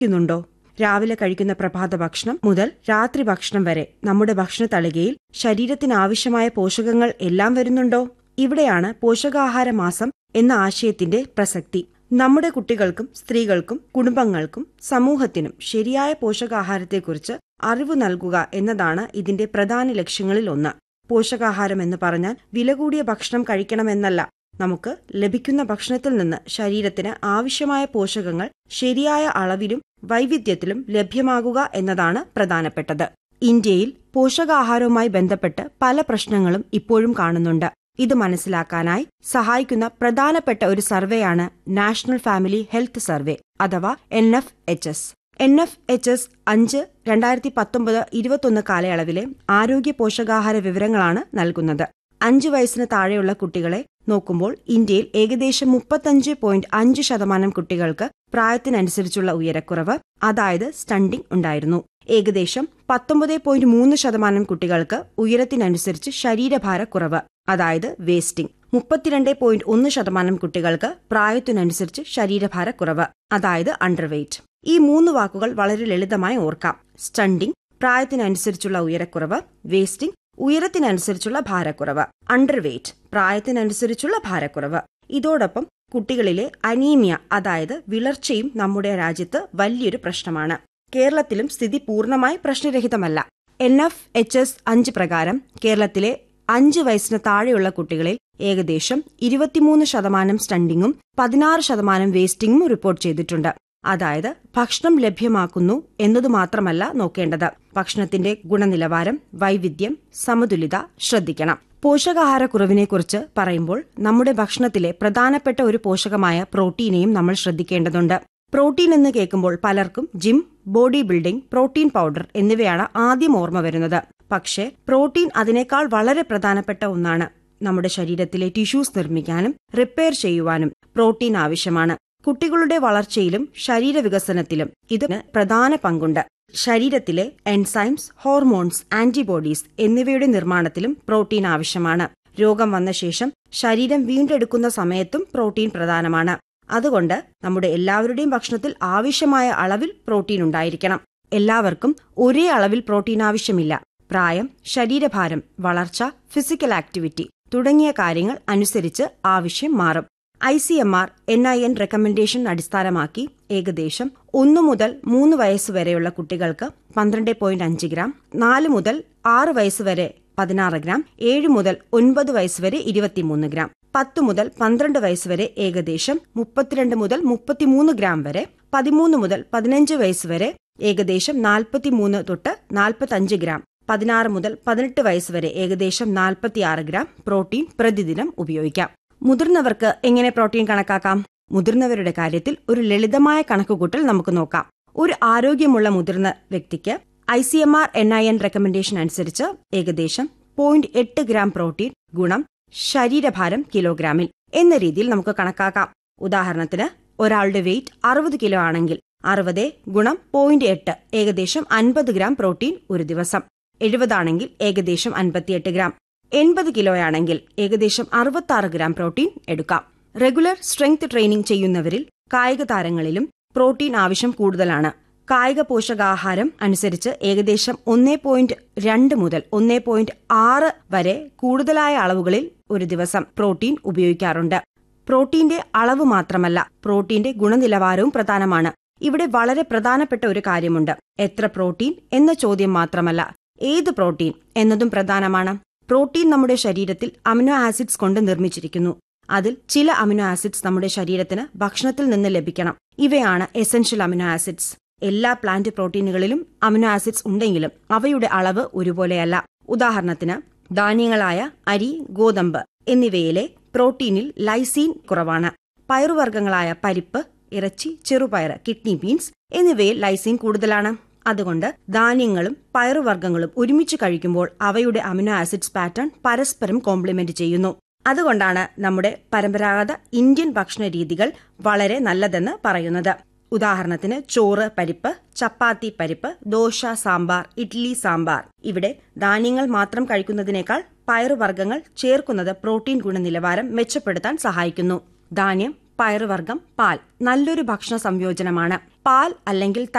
ുന്നുണ്ടോ രാവിലെ കഴിക്കുന്ന പ്രഭാത ഭക്ഷണം മുതൽ രാത്രി ഭക്ഷണം വരെ നമ്മുടെ ഭക്ഷണ തളികയിൽ ശരീരത്തിന് ആവശ്യമായ പോഷകങ്ങൾ എല്ലാം വരുന്നുണ്ടോ ഇവിടെയാണ് പോഷകാഹാര മാസം എന്ന ആശയത്തിന്റെ പ്രസക്തി നമ്മുടെ കുട്ടികൾക്കും സ്ത്രീകൾക്കും കുടുംബങ്ങൾക്കും സമൂഹത്തിനും ശരിയായ പോഷകാഹാരത്തെക്കുറിച്ച് അറിവ് നൽകുക എന്നതാണ് ഇതിന്റെ പ്രധാന ലക്ഷ്യങ്ങളിൽ ഒന്ന് പോഷകാഹാരം എന്ന് പറഞ്ഞാൽ വില കൂടിയ ഭക്ഷണം കഴിക്കണമെന്നല്ല നമുക്ക് ലഭിക്കുന്ന ഭക്ഷണത്തിൽ നിന്ന് ശരീരത്തിന് ആവശ്യമായ പോഷകങ്ങൾ ശരിയായ അളവിലും വൈവിധ്യത്തിലും ലഭ്യമാകുക എന്നതാണ് പ്രധാനപ്പെട്ടത് ഇന്ത്യയിൽ പോഷകാഹാരവുമായി ബന്ധപ്പെട്ട് പല പ്രശ്നങ്ങളും ഇപ്പോഴും കാണുന്നുണ്ട് ഇത് മനസ്സിലാക്കാനായി സഹായിക്കുന്ന പ്രധാനപ്പെട്ട ഒരു സർവേയാണ് നാഷണൽ ഫാമിലി ഹെൽത്ത് സർവേ അഥവാ N F H S N F H S അഞ്ച് രണ്ടായിരത്തി പത്തൊമ്പത് ഇരുപത്തൊന്ന് കാലയളവിലെ ആരോഗ്യ പോഷകാഹാര വിവരങ്ങളാണ് നൽകുന്നത് അഞ്ച് വയസ്സിന് താഴെയുള്ള കുട്ടികളെ നോക്കുമ്പോൾ ഇന്ത്യയിൽ ഏകദേശം മുപ്പത്തഞ്ച് പോയിന്റ് അഞ്ച് ശതമാനം കുട്ടികൾക്ക് പ്രായത്തിനനുസരിച്ചുള്ള ഉയരക്കുറവ് അതായത് സ്റ്റണ്ടിംഗ് ഉണ്ടായിരുന്നു ഏകദേശം പത്തൊമ്പത് പോയിന്റ് മൂന്ന് ശതമാനം കുട്ടികൾക്ക് ഉയരത്തിനനുസരിച്ച് ശരീരഭാരക്കുറവ് അതായത് വേസ്റ്റിംഗ് മുപ്പത്തിരണ്ട് പോയിന്റ് ഒന്ന് ശതമാനം കുട്ടികൾക്ക് പ്രായത്തിനനുസരിച്ച് ശരീരഭാരക്കുറവ് അതായത് അണ്ടർവെയ്റ്റ് ഈ മൂന്ന് വാക്കുകൾ വളരെ ലളിതമായി ഓർക്കാം സ്റ്റണ്ടിംഗ് പ്രായത്തിനനുസരിച്ചുള്ള ഉയരക്കുറവ് വേസ്റ്റിംഗ് ഉയരത്തിനനുസരിച്ചുള്ള ഭാരക്കുറവ് അണ്ടർവെയ്റ്റ് പ്രായത്തിനനുസരിച്ചുള്ള ഭാരക്കുറവ് ഇതോടൊപ്പം കുട്ടികളിലെ അനീമിയ അതായത് വിളർച്ചയും നമ്മുടെ രാജ്യത്ത് വലിയൊരു പ്രശ്നമാണ് കേരളത്തിലും സ്ഥിതി പൂർണ്ണമായി പ്രശ്നരഹിതമല്ല എൻ എഫ് എച്ച് എസ് അഞ്ച് പ്രകാരം കേരളത്തിലെ അഞ്ച് വയസ്സിന് താഴെയുള്ള കുട്ടികളിൽ ഏകദേശം ഇരുപത്തിമൂന്ന് ശതമാനം സ്റ്റണ്ടിങ്ങും പതിനാറ് ശതമാനം വേസ്റ്റിംഗും റിപ്പോർട്ട് ചെയ്തിട്ടുണ്ട് അതായത് ഭക്ഷണം ലഭ്യമാക്കുന്നു എന്നതു മാത്രമല്ല നോക്കേണ്ടത് ഭക്ഷണത്തിന്റെ ഗുണനിലവാരം വൈവിധ്യം സമതുലിത ശ്രദ്ധിക്കണം പോഷകാഹാരക്കുറവിനെക്കുറിച്ച് പറയുമ്പോൾ നമ്മുടെ ഭക്ഷണത്തിലെ പ്രധാനപ്പെട്ട ഒരു പോഷകമായ പ്രോട്ടീനെയും നമ്മൾ ശ്രദ്ധിക്കേണ്ടതുണ്ട് പ്രോട്ടീൻ എന്ന് കേൾക്കുമ്പോൾ പലർക്കും gym body building protein powder എന്നിവയാണ് ആദ്യം ഓർമ്മ വരുന്നത് പക്ഷേ പ്രോട്ടീൻ അതിനേക്കാൾ വളരെ പ്രധാനപ്പെട്ട ഒന്നാണ് നമ്മുടെ ശരീരത്തിലെ ടിഷ്യൂസ് നിർമ്മിക്കാനും റിപ്പയർ ചെയ്യുവാനും പ്രോട്ടീൻ ആവശ്യമാണ് കുട്ടികളുടെ വളർച്ചയിലും ശരീരവികസനത്തിലും ഇതിന് പ്രധാന പങ്കുണ്ട് ശരീരത്തിലെ എൻസൈംസ് ഹോർമോൺസ് ആന്റിബോഡീസ് എന്നിവയുടെ നിർമ്മാണത്തിലും പ്രോട്ടീൻ ആവശ്യമാണ് രോഗം വന്ന ശേഷം ശരീരം വീണ്ടെടുക്കുന്ന സമയത്തും പ്രോട്ടീൻ പ്രധാനമാണ് അതുകൊണ്ട് നമ്മുടെ എല്ലാവരുടെയും ഭക്ഷണത്തിൽ ആവശ്യമായ അളവിൽ പ്രോട്ടീൻ ഉണ്ടായിരിക്കണം എല്ലാവർക്കും ഒരേ അളവിൽ പ്രോട്ടീൻ ആവശ്യമില്ല പ്രായം ശരീരഭാരം വളർച്ച ഫിസിക്കൽ ആക്ടിവിറ്റി തുടങ്ങിയ കാര്യങ്ങൾ അനുസരിച്ച് ആവശ്യം മാറും I C M R N I N recommendation അടിസ്ഥാനമാക്കി ഏകദേശം ഒന്നു മുതൽ മൂന്ന് വയസ്സ് വരെയുള്ള കുട്ടികൾക്ക് പന്ത്രണ്ട് പോയിന്റ് അഞ്ച് ഗ്രാം നാല് മുതൽ ആറ് വയസ്സ് വരെ പതിനാറ് ഗ്രാം ഏഴ് മുതൽ ഒൻപത് വയസ്സ് വരെ ഇരുപത്തിമൂന്ന് ഗ്രാം പത്ത് മുതൽ പന്ത്രണ്ട് വയസ്സ് വരെ ഏകദേശം മുപ്പത്തിരണ്ട് മുതൽ മുപ്പത്തിമൂന്ന് ഗ്രാം വരെ പതിമൂന്ന് മുതൽ പതിനഞ്ച് വയസ്സ് വരെ ഏകദേശം നാൽപ്പത്തിമൂന്ന് തൊട്ട് നാൽപ്പത്തഞ്ച് ഗ്രാം പതിനാറ് മുതൽ പതിനെട്ട് വയസ്സ് വരെ ഏകദേശം നാൽപ്പത്തിയാറ് ഗ്രാം പ്രോട്ടീൻ പ്രതിദിനം ഉപയോഗിക്കാം മുതിർന്നവർക്ക് എങ്ങനെ പ്രോട്ടീൻ കണക്കാക്കാം മുതിർന്നവരുടെ കാര്യത്തിൽ ഒരു ലളിതമായ കണക്കുകൂട്ടൽ നമുക്ക് നോക്കാം ഒരു ആരോഗ്യമുള്ള മുതിർന്ന വ്യക്തിക്ക് I C M R N I N recommendation അനുസരിച്ച് ഏകദേശം പോയിന്റ് എട്ട് ഗ്രാം പ്രോട്ടീൻ ഗുണം ശരീരഭാരം കിലോഗ്രാമിൽ എന്ന രീതിയിൽ നമുക്ക് കണക്കാക്കാം ഉദാഹരണത്തിന് ഒരാളുടെ വെയിറ്റ് അറുപത് കിലോ ആണെങ്കിൽ അറുപത് ഗുണം പോയിന്റ് എട്ട് ഏകദേശം അൻപത് ഗ്രാം പ്രോട്ടീൻ ഒരു ദിവസം എഴുപതാണെങ്കിൽ ഏകദേശം അൻപത്തിയെട്ട് ഗ്രാം എൺപത് കിലോയാണെങ്കിൽ ഏകദേശം അറുപത്തി ഗ്രാം പ്രോട്ടീൻ എടുക്കാം റെഗുലർ സ്ട്രെങ്ത് ട്രെയിനിംഗ് ചെയ്യുന്നവരിൽ കായിക താരങ്ങളിലും പ്രോട്ടീൻ ആവശ്യം കൂടുതലാണ് കായിക പോഷകാഹാരം അനുസരിച്ച് ഏകദേശം ഒന്നേ പോയിന്റ് രണ്ട് മുതൽ ഒന്നേ പോയിന്റ് ആറ് വരെ കൂടുതലായ അളവുകളിൽ ഒരു ദിവസം പ്രോട്ടീൻ ഉപയോഗിക്കാറുണ്ട് പ്രോട്ടീന്റെ അളവ് മാത്രമല്ല പ്രോട്ടീന്റെ ഗുണനിലവാരവും പ്രധാനമാണ് ഇവിടെ വളരെ പ്രധാനപ്പെട്ട ഒരു കാര്യമുണ്ട് എത്ര പ്രോട്ടീൻ എന്ന ചോദ്യം മാത്രമല്ല ഏത് പ്രോട്ടീൻ എന്നതും പ്രധാനമാണ് പ്രോട്ടീൻ നമ്മുടെ ശരീരത്തിൽ അമിനോ ആസിഡ്സ് കൊണ്ട് നിർമ്മിച്ചിരിക്കുന്നു അതിൽ ചില അമിനോ ആസിഡ്സ് നമ്മുടെ ശരീരത്തിന് ഭക്ഷണത്തിൽ നിന്ന് ലഭിക്കണം ഇവയാണ് എസൻഷ്യൽ അമിനോ ആസിഡ്സ് എല്ലാ പ്ലാന്റ് പ്രോട്ടീനുകളിലും അമിനോ ആസിഡ്സ് ഉണ്ടെങ്കിലും അവയുടെ അളവ് ഒരുപോലെയല്ല ഉദാഹരണത്തിന് ധാന്യങ്ങളായ അരി ഗോതമ്പ് എന്നിവയിലെ പ്രോട്ടീനിൽ ലൈസീൻ കുറവാണ് പയറുവർഗ്ഗങ്ങളായ പരിപ്പ് ഇറച്ചി ചെറുപയർ കിഡ്നി ബീൻസ് എന്നിവയിൽ ലൈസീൻ കൂടുതലാണ് അതുകൊണ്ട് ധാന്യങ്ങളും പയറുവർഗ്ഗങ്ങളും ഒരുമിച്ച് കഴിക്കുമ്പോൾ അവയുടെ അമിനോ ആസിഡ്സ് പാറ്റേൺ പരസ്പരം കോംപ്ലിമെന്റ് ചെയ്യുന്നു അതുകൊണ്ടാണ് നമ്മുടെ പരമ്പരാഗത ഇന്ത്യൻ ഭക്ഷണ രീതികൾ വളരെ നല്ലതെന്ന് പറയുന്നത് ഉദാഹരണത്തിന് ചോറ് പരിപ്പ് ചപ്പാത്തി പരിപ്പ് ദോശ സാമ്പാർ ഇഡ്ലി സാമ്പാർ ഇവിടെ ധാന്യങ്ങൾ മാത്രം കഴിക്കുന്നതിനേക്കാൾ പയറുവർഗ്ഗങ്ങൾ ചേർക്കുന്നത് പ്രോട്ടീൻ ഗുണനിലവാരം മെച്ചപ്പെടുത്താൻ സഹായിക്കുന്നു ധാന്യം പയറുവർഗ്ഗം പാൽ നല്ലൊരു ഭക്ഷണ സംയോജനമാണ് പാൽ അല്ലെങ്കിൽ